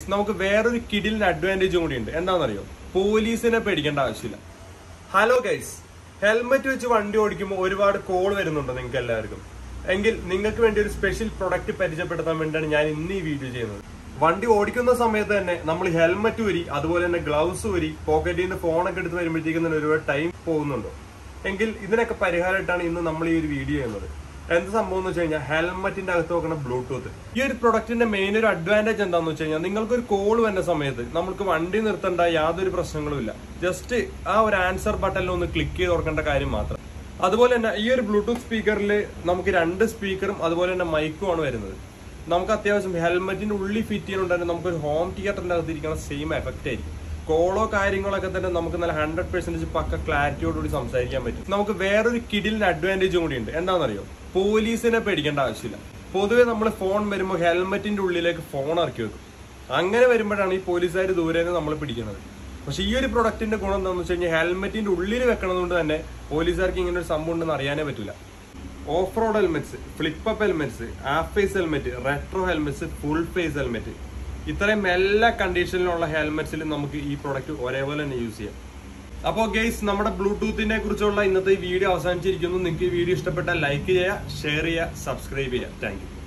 നമുക്ക് വേറൊരു കിഡിലിന് അഡ്വാൻറ്റേജും കൂടി ഉണ്ട് എന്താണെന്നറിയോ പോലീസിനെ പേടിക്കേണ്ട ആവശ്യമില്ല ഹലോ ഗൈസ് ഹെൽമെറ്റ് വെച്ച് വണ്ടി ഓടിക്കുമ്പോൾ ഒരുപാട് കോൾ വരുന്നുണ്ടോ നിങ്ങൾക്ക് എല്ലാവർക്കും എങ്കിൽ നിങ്ങൾക്ക് വേണ്ടി ഒരു സ്പെഷ്യൽ പ്രൊഡക്റ്റ് പരിചയപ്പെടുത്താൻ വേണ്ടിയാണ് ഞാൻ ഇന്ന് ഈ വീഡിയോ ചെയ്യുന്നത് വണ്ടി ഓടിക്കുന്ന സമയത്ത് തന്നെ നമ്മൾ ഹെൽമെറ്റ് ഊരി അതുപോലെ തന്നെ ഗ്ലൗസ് ഊരി പോക്കറ്റിൽ നിന്ന് ഫോണൊക്കെ എടുത്ത് വരുമ്പോഴത്തേക്കും തന്നെ ഒരുപാട് ടൈം പോകുന്നുണ്ടോ എങ്കിൽ ഇതിനൊക്കെ പരിഹാരമായിട്ടാണ് ഇന്ന് നമ്മൾ ഈ ഒരു വീഡിയോ ചെയ്യുന്നത് എന്ത് സംഭവം എന്ന് വെച്ച് കഴിഞ്ഞാൽ ഹെൽമെറ്റിന്റെ അകത്ത് വെക്കുന്ന ബ്ലൂടൂത്ത് ഈ ഒരു പ്രൊഡക്റ്റിന്റെ മെയിൻ ഒരു അഡ്വാൻറ്റേജ് എന്താണെന്ന് വെച്ച് കഴിഞ്ഞാൽ നിങ്ങൾക്ക് ഒരു കോൾ വരുന്ന സമയത്ത് നമുക്ക് വണ്ടി നിർത്തേണ്ട യാതൊരു പ്രശ്നങ്ങളും ഇല്ല ജസ്റ്റ് ആ ഒരു ആൻസർ ബട്ടണിൽ ഒന്ന് ക്ലിക്ക് ചെയ്ത് കൊടുക്കേണ്ട കാര്യം മാത്രം അതുപോലെ തന്നെ ഈ ഒരു ബ്ലൂടൂത്ത് സ്പീക്കറിൽ നമുക്ക് രണ്ട് സ്പീക്കറും അതുപോലെ തന്നെ മൈക്കും ആണ് വരുന്നത് നമുക്ക് അത്യാവശ്യം ഹെൽമെറ്റിന്റെ ഉള്ളിൽ ഫിറ്റ് ചെയ്യുന്നുണ്ട് തന്നെ നമുക്ക് ഒരു ഹോം തിയേറ്ററിന്റെ അകത്ത് ഇരിക്കുന്ന സെയിം എഫക്റ്റ് ആയിരിക്കും കോളോ കാര്യങ്ങളൊക്കെ തന്നെ നമുക്ക് നല്ല ഹൺഡ്രഡ് പെർസെന്റേജ് പക്ക ക്ലാരിറ്റിയോടുകൂടി സംസാരിക്കാൻ പറ്റും നമുക്ക് വേറൊരു കിഡിലിന് അഡ്വാൻറ്റേജും കൂടി ഉണ്ട് എന്താണെന്നറിയോ പോലീസിനെ പേടിക്കേണ്ട ആവശ്യമില്ല പൊതുവെ നമ്മൾ ഫോൺ വരുമ്പോൾ ഹെൽമെറ്റിന്റെ ഉള്ളിലേക്ക് ഫോൺ ഇറക്കി വെക്കും അങ്ങനെ വരുമ്പോഴാണ് ഈ പോലീസുകാർ ദൂരെ നിന്ന് നമ്മൾ പിടിക്കുന്നത് പക്ഷെ ഈ ഒരു പ്രൊഡക്റ്റിന്റെ ഗുണം എന്താണെന്ന് വെച്ച് കഴിഞ്ഞാൽ ഹെൽമെറ്റിന്റെ ഉള്ളിൽ വെക്കണതുകൊണ്ട് തന്നെ പോലീസുകാർക്ക് ഇങ്ങനെ ഒരു സംഭവം ഉണ്ടെന്ന് അറിയാനേ പറ്റില്ല off road helmets flip up helmets half face helmet retro helmets full face helmet ഇത്രയും എല്ലാ കണ്ടീഷനിലുള്ള ഹെൽമെറ്റ്സിൽ നമുക്ക് ഈ പ്രൊഡക്റ്റ് ഒരേപോലെ തന്നെ യൂസ് ചെയ്യാം അപ്പോൾ ഗെയ്സ് നമ്മുടെ ബ്ലൂടൂത്തിനെ കുറിച്ചുള്ള ഇന്നത്തെ ഈ വീഡിയോ അവസാനിച്ചിരിക്കുന്നു നിങ്ങൾക്ക് ഈ വീഡിയോ ഇഷ്ടപ്പെട്ടാൽ ലൈക്ക് ചെയ്യുക ഷെയർ ചെയ്യുക സബ്സ്ക്രൈബ് ചെയ്യുക താങ്ക്